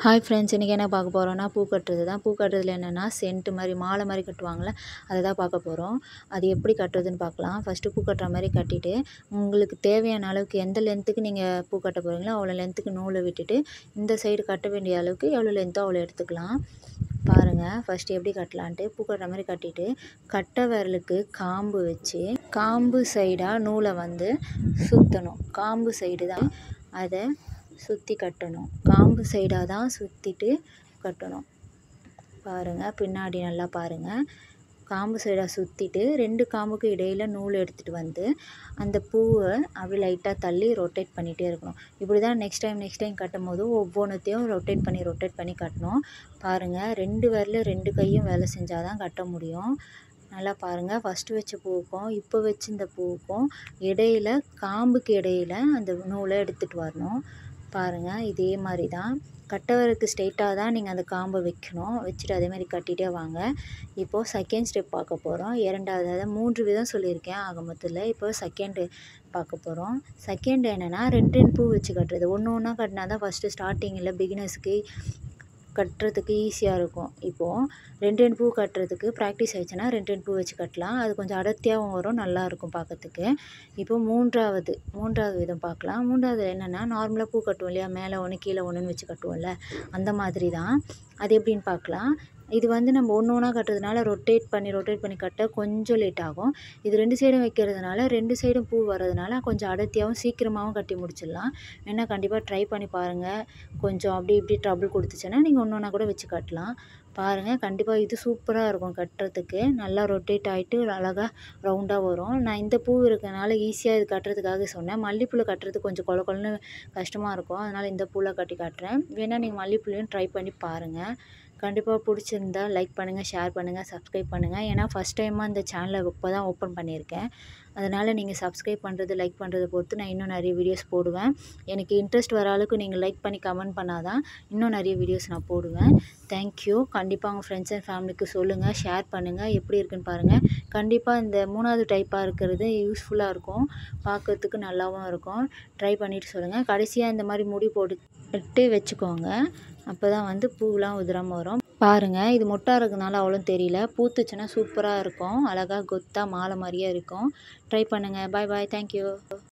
hi friends இன்றைக்கி என்ன பார்க்க போகிறோன்னா பூ கட்டுறது தான் பூ கட்டுறதுல என்னென்னா சென்ட்டு மாதிரி மாலை மாதிரி கட்டுவாங்கள்ல அதை தான் பார்க்க போகிறோம் அது எப்படி கட்டுறதுன்னு பார்க்கலாம் ஃபஸ்ட்டு பூ கட்டுற மாதிரி கட்டிட்டு உங்களுக்கு தேவையான அளவுக்கு எந்த லென்த்துக்கு நீங்கள் பூ கட்ட போகிறீங்களோ அவ்வளோ லென்த்துக்கு நூலை விட்டுட்டு இந்த சைடு கட்ட வேண்டிய அளவுக்கு எவ்வளோ லென்த்தோ அவ்வளோ எடுத்துக்கலாம் பாருங்கள் ஃபஸ்ட்டு எப்படி கட்டலான்ட்டு பூ கட்டுற மாதிரி கட்டிட்டு கட்டை விரலுக்கு காம்பு வச்சு காம்பு சைடாக நூலை வந்து சுற்றணும் காம்பு சைடு தான் அதை சுற்றி கட்டணும் காம்பு சைடாக தான் சுற்றிட்டு கட்டணும் பாருங்கள் பின்னாடி நல்லா பாருங்கள் காம்பு சைடாக சுற்றிட்டு ரெண்டு காம்புக்கு இடையில் நூல் எடுத்துகிட்டு வந்து அந்த பூவை அப்படி லைட்டாக தள்ளி ரொட்டேட் பண்ணிகிட்டே இருக்கணும் இப்படி தான் நெக்ஸ்ட் டைம் நெக்ஸ்ட் டைம் கட்டும் போது ஒவ்வொன்றுத்தையும் ரொட்டேட் பண்ணி ரொட்டேட் பண்ணி கட்டணும் பாருங்கள் ரெண்டு விரல ரெண்டு கையும் வேலை செஞ்சால் தான் கட்ட முடியும் நல்லா பாருங்கள் ஃபஸ்ட்டு வச்ச பூவுக்கும் இப்போ வச்சிருந்த பூவுக்கும் இடையில காம்புக்கு இடையில அந்த நூலை எடுத்துகிட்டு வரணும் பாருங்கள் இதே மாதிரி தான் கட்டவருக்கு ஸ்ட்ரெயிட்டாக தான் நீங்கள் அந்த காம்பை வைக்கணும் வச்சுட்டு அதே மாதிரி கட்டிகிட்டே வாங்க இப்போது செகண்ட் ஸ்டெப் பார்க்க போகிறோம் இரண்டாவது அதாவது மூன்று விதம் சொல்லியிருக்கேன் ஆக மொத்தத்தில் இப்போ செகண்டு பார்க்க போகிறோம் செகண்ட் என்னென்னா ரெண்டு ரெண்டு பூ வச்சு கட்டுறது ஒன்று ஒன்றா கட்டினா தான் ஃபஸ்ட்டு ஸ்டார்டிங்கில் பிகினர்ஸ்க்கு கட்டுறதுக்கு ஈஸியாக இருக்கும் இப்போது ரெண்டு ரெண்டு பூ கட்டுறதுக்கு ப்ராக்டிஸ் ஆயிடுச்சுன்னா ரெண்டு ரெண்டு பூ வச்சு கட்டலாம் அது கொஞ்சம் அடர்த்தியாகவும் வரும் நல்லாயிருக்கும் பார்க்கறதுக்கு இப்போ மூன்றாவது மூன்றாவது விதம் பார்க்கலாம் மூன்றாவது என்னென்னா நார்மலாக பூ கட்டுவோம் இல்லையா மேலே ஒன்று கீழே ஒன்றுன்னு வச்சு கட்டுவோம்ல அந்த மாதிரி தான் அது எப்படின்னு பார்க்கலாம் இது வந்து நம்ம ஒன்று ஒன்றா கட்டுறதுனால ரொட்டேட் பண்ணி ரொட்டேட் பண்ணி கட்ட கொஞ்சம் லேட் ஆகும் இது ரெண்டு சைடும் வைக்கிறதுனால ரெண்டு சைடும் பூ வர்றதுனால கொஞ்சம் அடர்த்தியாகவும் சீக்கிரமாகவும் கட்டி முடிச்சிடலாம் வேணால் கண்டிப்பாக ட்ரை பண்ணி பாருங்கள் கொஞ்சம் அப்படி இப்படி ட்ரபிள் கொடுத்துச்சுன்னா நீங்கள் ஒன்று ஒன்றா கூட வச்சு கட்டலாம் பாருங்கள் கண்டிப்பாக இது சூப்பராக இருக்கும் கட்டுறதுக்கு நல்லா ரொட்டேட் ஆகிட்டு அழகாக ரவுண்டாக வரும் நான் இந்த பூ இருக்கனால ஈஸியாக இது கட்டுறதுக்காக சொன்னேன் மல்லிப்பூவில் கட்டுறது கொஞ்சம் கொல கொலன்னு கஷ்டமாக இருக்கும் அதனால் இந்த பூவில் கட்டி காட்டுறேன் வேணால் நீங்கள் மல்லிப்பூலையும் ட்ரை பண்ணி பாருங்கள் கண்டிப்பாக பிடிச்சிருந்தா லைக் பண்ணுங்கள் ஷேர் பண்ணுங்கள் சப்ஸ்கிரைப் பண்ணுங்கள் ஏன்னா ஃபஸ்ட் டைமாக இந்த சேனலை இப்போ தான் ஓப்பன் பண்ணியிருக்கேன் அதனால் நீங்கள் சப்ஸ்கிரைப் பண்ணுறது லைக் பண்ணுறதை பொறுத்து நான் இன்னும் நிறைய வீடியோஸ் போடுவேன் எனக்கு இன்ட்ரெஸ்ட் வர அளவுக்கு நீங்கள் லைக் பண்ணி கமெண்ட் பண்ணால் தான் இன்னும் நிறைய வீடியோஸ் நான் போடுவேன் தேங்க்யூ கண்டிப்பாக உங்கள் ஃப்ரெண்ட்ஸ் அண்ட் ஃபேமிலிக்கு சொல்லுங்கள் ஷேர் பண்ணுங்கள் எப்படி இருக்குன்னு பாருங்கள் கண்டிப்பாக இந்த மூணாவது டைப்பாக இருக்கிறது யூஸ்ஃபுல்லாக இருக்கும் பார்க்கறதுக்கு நல்லாவும் இருக்கும் ட்ரை பண்ணிவிட்டு சொல்லுங்கள் கடைசியாக இந்த மாதிரி முடி போட்டு வச்சுக்கோங்க அப்போ தான் வந்து பூவெலாம் உதிராமல் வரும் பாருங்கள் இது மொட்டாக இருக்கிறதுனால அவ்வளோ தெரியல பூத்துச்சுன்னா சூப்பராக இருக்கும் அழகாக கொத்தாக மாலை மாதிரியே இருக்கும் ட்ரை பண்ணுங்கள் பாய் பாய் தேங்க்யூ